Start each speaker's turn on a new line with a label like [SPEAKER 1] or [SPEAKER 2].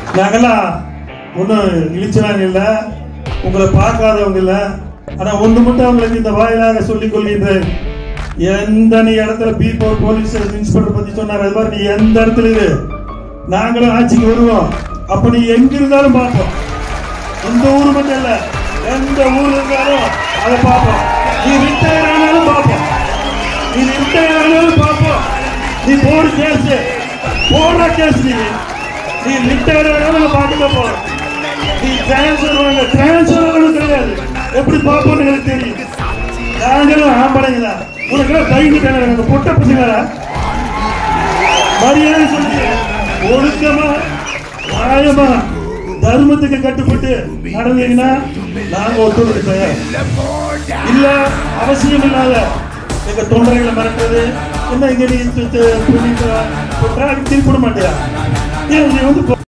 [SPEAKER 1] நாங்கெல்லாம் ஒன்றும் இழிச்சவங்க இல்லை உங்களை பார்க்காதவங்க இல்லை ஆனால் ஒன்று மட்டும் அவங்களுக்கு இந்த வாயிலாக சொல்லிக் கொள்கின்றேன் எந்த நீ இடத்துல பி போர் போலீஸ் இன்ஸ்பெக்டர் பத்தி சொன்னார் அது மாதிரி நீ எந்த இடத்துல இரு நாங்களும் ஆட்சிக்கு வருவோம் அப்ப நீ எங்க இருந்தாலும் பார்ப்போம் இந்த ஊர் மட்டும் இல்ல எந்த ஊர் இருந்தாலும் அதை பார்ப்போம் நீ ரிட்டையர் ஆனாலும் பார்ப்போம் நீ ரிட்டையர் ஆனாலும் பார்ப்போம் நீ போடு கேஸ் போடுற கேஸ் நீ நீ ரிட்டையர் ஆனாலும் நான் பார்க்க போறோம் நீ டிரான்ஸ்ஃபர் வாங்க டிரான்ஸ்ஃபர் வாங்கணும் கிடையாது எப்படி பார்ப்போம்னு எனக்கு தெரியும் நாங்களும் ஆம்பளைங்க தான் உனக்கு கைவிட்டாங்க பொட்ட பசங்களா மரியாதை சொல்லி ஒழுக்கமா நியாயமா தர்மத்துக்கு கட்டுப்பட்டு நடந்தீங்கன்னா நாங்க ஒத்துழைக்க தயார் இல்ல அவசியம் இல்லாத எங்க தொண்டர்களை மறக்கிறது என்ன இங்க நீ திருப்பி மாட்டியா ஏன் நீ வந்து